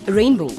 Rainbow.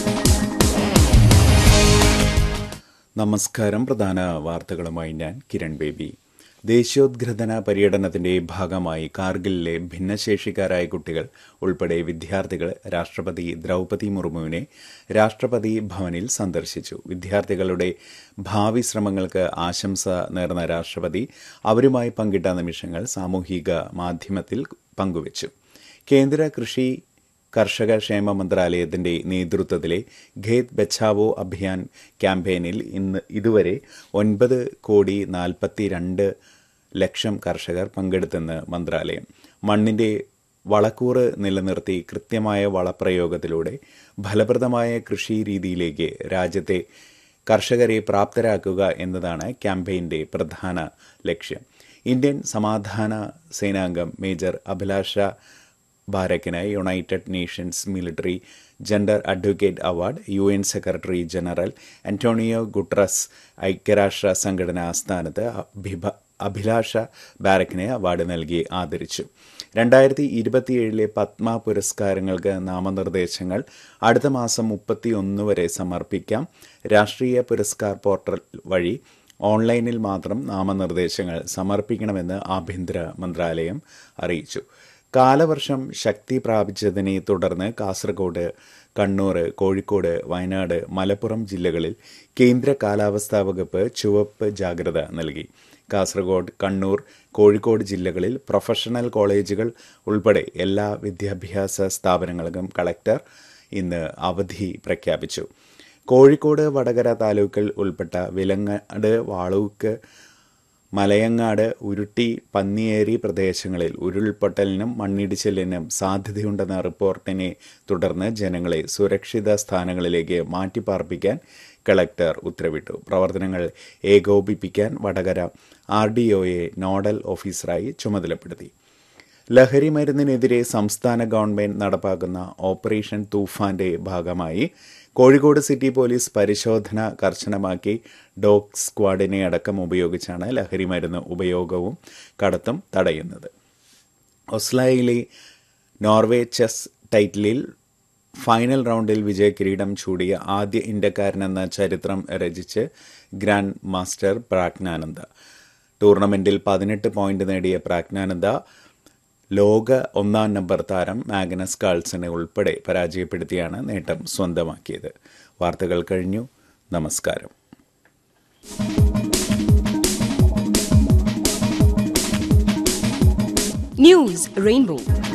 നമസ്കാരം പ്രധാന വാർത്തകളുമായി ഞാൻ കിരൺ ബേബി ദേശീയോദ്ഗ്രഥന പര്യടനത്തിന്റെ ഭാഗമായി കാർഗിലിലെ ഭിന്നശേഷിക്കാരായ കുട്ടികൾ ഉൾപ്പെടെ വിദ്യാർത്ഥികൾ രാഷ്ട്രപതി ദ്രൗപതി മുർമുവിനെ രാഷ്ട്രപതി ഭവനിൽ സന്ദർശിച്ചു വിദ്യാർത്ഥികളുടെ ഭാവി ശ്രമങ്ങൾക്ക് ആശംസ നേർന്ന രാഷ്ട്രപതി അവരുമായി പങ്കിട്ട നിമിഷങ്ങൾ സാമൂഹിക മാധ്യമത്തിൽ പങ്കുവച്ചു കേന്ദ്ര കൃഷി കർഷക ക്ഷേമ മന്ത്രാലയത്തിന്റെ നേതൃത്വത്തിലെ ഖേത് ബച്ചാവോ അഭിയാൻ ക്യാമ്പയിനിൽ ഇന്ന് ഇതുവരെ ഒൻപത് കോടി നാൽപ്പത്തിരണ്ട് ലക്ഷം കർഷകർ പങ്കെടുത്തെന്ന് മന്ത്രാലയം മണ്ണിന്റെ വളക്കൂറ് നിലനിർത്തി കൃത്യമായ വളപ്രയോഗത്തിലൂടെ ഫലപ്രദമായ കൃഷി രീതിയിലേക്ക് രാജ്യത്തെ കർഷകരെ പ്രാപ്തരാക്കുക എന്നതാണ് ക്യാമ്പയിന്റെ പ്രധാന ലക്ഷ്യം ഇന്ത്യൻ സമാധാന സേനാംഗം മേജർ അഭിലാഷ ബാരക്കിന് United Nations military gender advocate award U N secretary general Antonio Guterres ഐക്യരാഷ്ട്ര സംഘടനാ ആസ്ഥാനത്ത് അഭിഭ അഭിലാഷ ബാരക്കിനെ അവാർഡ് നൽകി ആദരിച്ചു രണ്ടായിരത്തി ഇരുപത്തിയേഴിലെ പത്മ പുരസ്കാരങ്ങൾക്ക് നാമനിർദ്ദേശങ്ങൾ അടുത്ത മാസം മുപ്പത്തിയൊന്ന് വരെ സമർപ്പിക്കാം രാഷ്ട്രീയ പുരസ്കാർ പോർട്ടൽ വഴി ഓൺലൈനിൽ മാത്രം നാമനിർദ്ദേശങ്ങൾ സമർപ്പിക്കണമെന്ന് ആഭ്യന്തര മന്ത്രാലയം അറിയിച്ചു കാലവർഷം ശക്തി പ്രാപിച്ചതിനെ തുടർന്ന് കാസർഗോഡ് കണ്ണൂർ കോഴിക്കോട് വയനാട് മലപ്പുറം ജില്ലകളിൽ കേന്ദ്ര കാലാവസ്ഥാ വകുപ്പ് ചുവപ്പ് ജാഗ്രത നൽകി കാസർഗോഡ് കണ്ണൂർ കോഴിക്കോട് ജില്ലകളിൽ പ്രൊഫഷണൽ കോളേജുകൾ ഉൾപ്പെടെ എല്ലാ വിദ്യാഭ്യാസ സ്ഥാപനങ്ങൾക്കും കളക്ടർ ഇന്ന് അവധി പ്രഖ്യാപിച്ചു കോഴിക്കോട് വടകര താലൂക്കിൽ ഉൾപ്പെട്ട വിലങ്ങാട് വാളൂക്ക് മലയങ്ങാട് ഉരുട്ടി പന്നിയേരി പ്രദേശങ്ങളിൽ ഉരുൾപൊട്ടലിനും മണ്ണിടിച്ചിലിനും സാധ്യതയുണ്ടെന്ന റിപ്പോർട്ടിനെ തുടർന്ന് ജനങ്ങളെ സുരക്ഷിത സ്ഥാനങ്ങളിലേക്ക് മാറ്റിപ്പാർപ്പിക്കാൻ കളക്ടർ ഉത്തരവിട്ടു പ്രവർത്തനങ്ങൾ ഏകോപിപ്പിക്കാൻ വടകര ആർ ഡി ഒയെ നോഡൽ ഓഫീസറായി ചുമതലപ്പെടുത്തി ലഹരി മരുന്നിനെതിരെ സംസ്ഥാന ഗവൺമെന്റ് നടപ്പാക്കുന്ന ഓപ്പറേഷൻ തൂഫാന്റെ ഭാഗമായി കോഴിക്കോട് സിറ്റി പോലീസ് പരിശോധന കർശനമാക്കി ഡോഗ് സ്ക്വാഡിനെ അടക്കം ഉപയോഗിച്ചാണ് ലഹരി മരുന്ന് ഉപയോഗവും കടത്തും തടയുന്നത് ഒസ്ലായിലെ നോർവേ ചെസ് ടൈറ്റിലിൽ ഫൈനൽ റൗണ്ടിൽ വിജയ കിരീടം ചൂടിയ ആദ്യ ഇന്ത്യക്കാരനെന്ന ചരിത്രം രചിച്ച് ഗ്രാൻഡ് മാസ്റ്റർ പ്രാജ്ഞാനന്ദ ടൂർണമെന്റിൽ പതിനെട്ട് പോയിന്റ് നേടിയ പ്രാജ്ഞാനന്ദ ലോക ഒന്നാം നമ്പർ താരം മാഗ്നസ് കാൾസനെ ഉൾപ്പെടെ പരാജയപ്പെടുത്തിയാണ് നേട്ടം സ്വന്തമാക്കിയത് വാർത്തകൾ കഴിഞ്ഞു നമസ്കാരം News Rainbow.